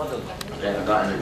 اتفضل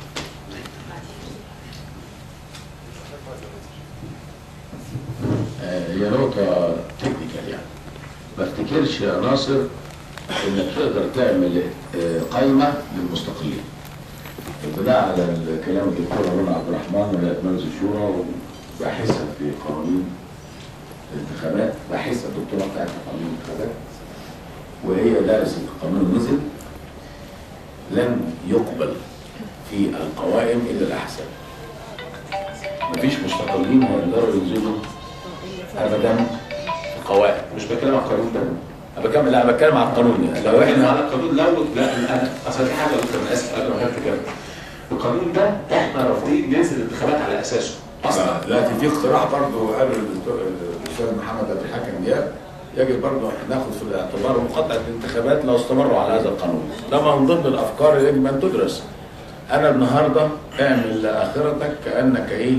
آه، هي نقطة تكنيكال يعني ما افتكرش يا ناصر انك تقدر تعمل آه، قائمة للمستقلين بناء على الكلام الدكتور هارون عبد الرحمن ولاية مجلس الشورى وباحثة في قوانين الانتخابات باحثة الدكتوراه بتاعتها في قانون الانتخابات وهي دارست القانون نزل لن يقبل في القوائم الا الاحزاب مفيش مستقلين هيقدروا ينزلوا ابدا في قوائم مش بتكلم على القانون ده انا بتكلم لا أنا بتكلم على القانون يعني لو احنا احنا على القانون لو لا انا اصل دي حاجه دكتور انا اسف قبل ما اكمل كده القانون ده احنا رافضين ننزل الانتخابات على اساسه اصلا دلوقتي في اقتراح برضه قال الدكتور- الاستاذ محمد عبد الحكم دياب يجب برضه ناخد في الاعتبار مقاطعه الانتخابات لو استمروا على هذا القانون ده من ضمن الافكار اللي يجب ان تدرس انا النهارده اعمل لاخرتك كانك ايه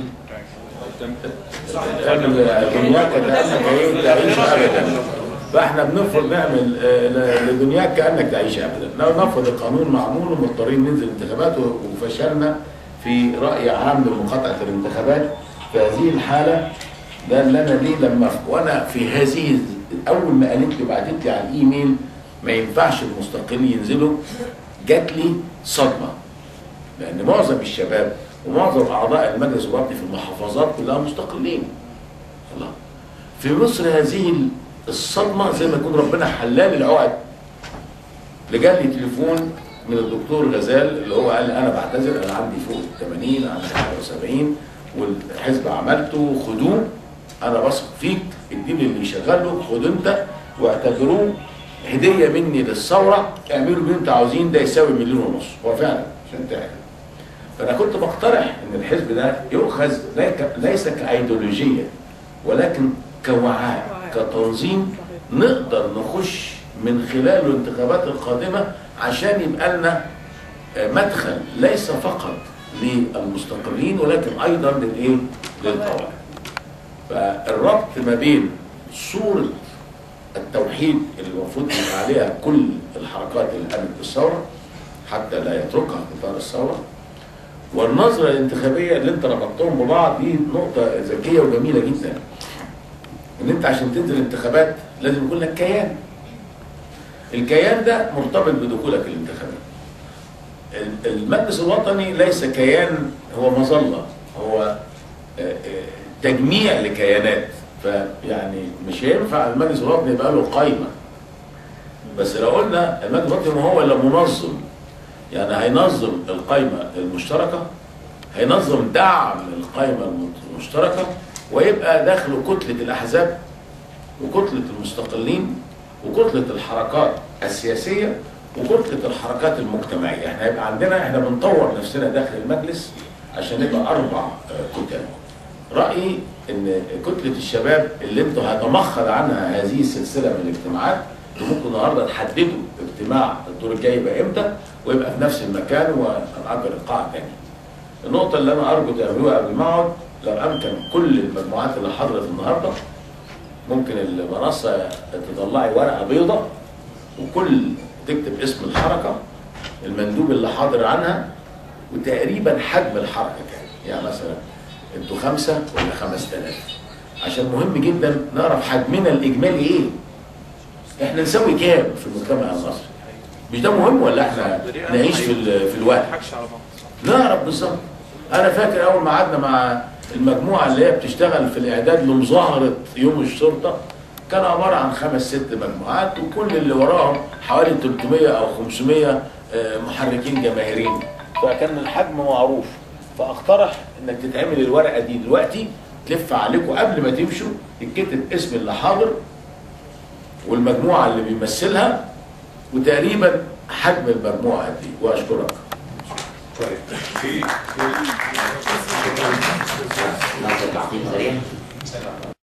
اعمل دنياك كانك ايه تعيش ابدا فاحنا بنفرض نعمل آه، ل- لدنياك كانك تعيش ابدا لو نفذ القانون معمول ومضطرين ننزل انتخابات و- وفشلنا في راي عام لمقاطعه الانتخابات في هذه الحاله ده اللي انا ليه لما وانا في هذه اول ما قالت لي بعتت لي على الايميل ما ينفعش المستقلين ينزلوا جات لي صدمه لان معظم الشباب ومعظم اعضاء المجلس الوطني في المحافظات كلها مستقلين الله في مصر هذه الصدمه زي ما يكون ربنا حلال العقد اللي جالي تليفون من الدكتور غزال اللي هو قال لي انا بعتذر انا عندي فوق ال 80 انا 75 والحزب عملته خدوه انا بثق فيك اديني اللي يشغله خد انت واعتبروه هديه مني للثوره اعملوا اللي انتوا عاوزين ده يساوي مليون ونص هو فعلا عشان تعرف فانا كنت بقترح ان الحزب ده يؤخذ ليك- ليس كايديولوجيه ولكن كوعاء كتنظيم نقدر نخش من خلاله الانتخابات القادمه عشان يبقى لنا آه، مدخل ليس فقط للمستقلين ولكن ايضا للايه؟ للقوائم. فالربط ما بين صوره التوحيد اللي المفروض يبقى عليها كل الحركات اللي قامت بالثوره حتى لا يتركها قطار الثوره والنظره الانتخابيه اللي انت ربطتهم ببعض دي نقطه ذكيه وجميله جدا. ان انت عشان تنزل انتخابات لازم يكون لك كيان. الكيان ده مرتبط بدخولك الانتخابات. ال- المجلس الوطني ليس كيان هو مظله هو آه، آه، تجميع لكيانات فيعني مش هينفع المجلس الوطني يبقى له قايمه بس لو قلنا المجلس الوطني ما هو الا منظم يعني هينظم القايمه المشتركه هينظم دعم القايمه المشتركه ويبقى داخله كتله الاحزاب وكتله المستقلين وكتله الحركات السياسيه وكتله الحركات المجتمعيه احنا هيبقى عندنا احنا بنطور نفسنا داخل المجلس عشان نبقى اربع آه، كتل رايي ان كتله الشباب اللي انتوا هتمخض عنها هذه السلسله من الاجتماعات انتوا ممكن النهارده تحددوا اجتماع الدور الجاي يبقى امتى ويبقى في نفس المكان ونأجر القاعه تاني. النقطه اللي انا ارجو تعملوها قبل ما اقعد لو امكن كل المجموعات اللي حضرت النهارده ممكن المنصه تطلعي ورقه بيضاء وكل تكتب اسم الحركه المندوب اللي حاضر عنها وتقريبا حجم الحركه كام يعني مثلا انتوا خمسه ولا خمس تلاف عشان مهم جدا نعرف حجمنا الاجمالي ايه احنا نسوي كام في المجتمع المصري مش ده مهم ولا احنا نعيش في ال- في الوقت تضحكش على بعض نعرف بالظبط انا فاكر اول ما قعدنا مع المجموعه اللي هي بتشتغل في الاعداد لمظاهره يوم الشرطه كان عباره عن خمس ست مجموعات وكل اللي وراهم حوالي 300 او 500 آه، محركين جماهيريين فكان الحجم معروف فاقترح انك تتعمل الورقه دي دلوقتي تلف عليكم قبل ما تمشوا يتكتب اسم اللي حاضر والمجموعه اللي بيمثلها وتقريبا حجم المجموعه دي واشكرك طيب في في ناخد تعقيب سريع